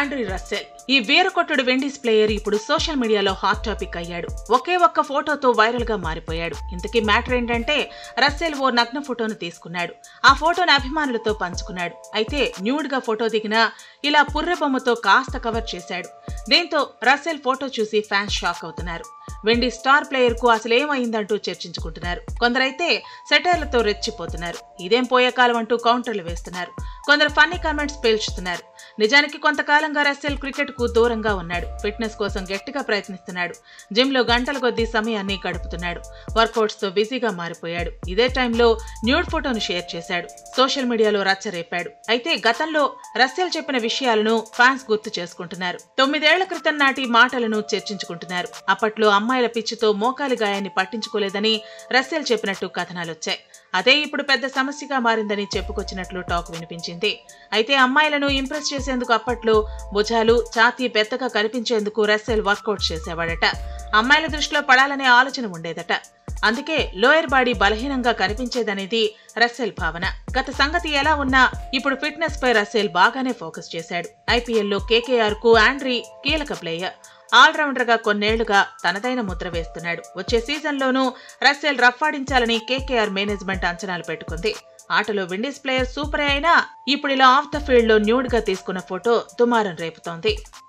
Andrei Russell ఈ వీరకొట్టుడు Windies player ఇప్పుడు సోషల్ మీడియాలో హాట్ టాపిక్ అయ్యాడు ఒకే ఒక్క ఫోటోతో వైరల్ గా మారిపోయాడు ఇంతకీ మ్యాటర్ ఏంటంటే రస్సెల్ ఓ నగ్న ఫోటోను తీసుకున్నాడు ఆ ఫోటోను అభిమానులతో పంచుకున్నాడు అయితే న్యూడ్ గా ఫోటో దిగినా ఇలా పుర్రె బొమ్మతో కాస్త కవర్ చేశాడు దీంతో రస్సెల్ ఫోటో చూసి ఫ్యాన్స్ షాక్ అవుతున్నారు వెండి స్టార్ ప్లేయర్ కు అసలు ఏమైందంటూ చర్చించుకుంటున్నారు కొందరైతే సెటైర్లతో రెచ్చిపోతున్నారు ఇదేం పోయే కాలం అంటూ కౌంటర్లు వేస్తున్నారు కొందరు ఫన్నీ కామెంట్స్ పేల్చుతున్నారు నిజానికి కొంతకాలంగా రస్సెల్ క్రికెట్ కు దూరంగా ఉన్నాడు ఫిట్నెస్ కోసం గట్టిగా ప్రయత్నిస్తున్నాడు జిమ్ లో గంటల కొద్దీ సమయాన్ని గడుపుతున్నాడు వర్కౌట్స్ తో బిజీగా మారిపోయాడు ఇదే టైంలో న్యూడ్ ఫోటోను షేర్ చేశాడు సోషల్ మీడియాలో రచ్చ రేపాడు అయితే గతంలో రస్సెల్ చెప్పిన విషయాలను ఫ్యాన్స్ గుర్తు చేసుకుంటున్నారు తొమ్మిదేళ్ల క్రితం నాటి మాటలను చర్చించుకుంటున్నారు అప్పట్లో అమ్మాయిల పిచ్చితో మోకాలి గాయాన్ని పట్టించుకోలేదని రస్సెల్ చెప్పినట్టు కథనాలొచ్చాయి అదే ఇప్పుడు పెద్ద సమస్యగా మారిందని చెప్పుకొచ్చినట్లు టాక్ వినిపించింది అయితే అమ్మాయిలను ఇంప్రెస్ చేసేందుకు అప్పట్లో భుజాలు ఛాతీ పెద్దగా కనిపించేందుకు రస్సెల్ వర్కౌట్ చేసేవాడట అమ్మాయిల దృష్టిలో పడాలనే ఆలోచన ఉండేదట అందుకే లోయర్ బాడీ బలహీనంగా కనిపించేదనేది రస్సెల్ భావన గత సంగతి ఎలా ఉన్నా ఇప్పుడు ఫిట్నెస్ పై రస్సెల్ బాగానే ఫోకస్ చేశాడు ఐపీఎల్లో కేకేఆర్ కు ఆండ్రీ కీలక ప్లేయర్ ఆల్రౌండర్ గా కొన్నేళ్లుగా తనదైన ముద్ర వేస్తున్నాడు వచ్చే సీజన్లోనూ రస్సెల్ రఫ్ఫాడించాలని కేకేఆర్ మేనేజ్మెంట్ అంచనాలు పెట్టుకుంది ఆటలో విండీస్ ప్లేయర్ సూపరే అయినా ఇప్పుడు ఇలా ఆఫ్ ద ఫీల్డ్ లో న్యూడ్ గా తీసుకున్న ఫోటో దుమారం రేపుతోంది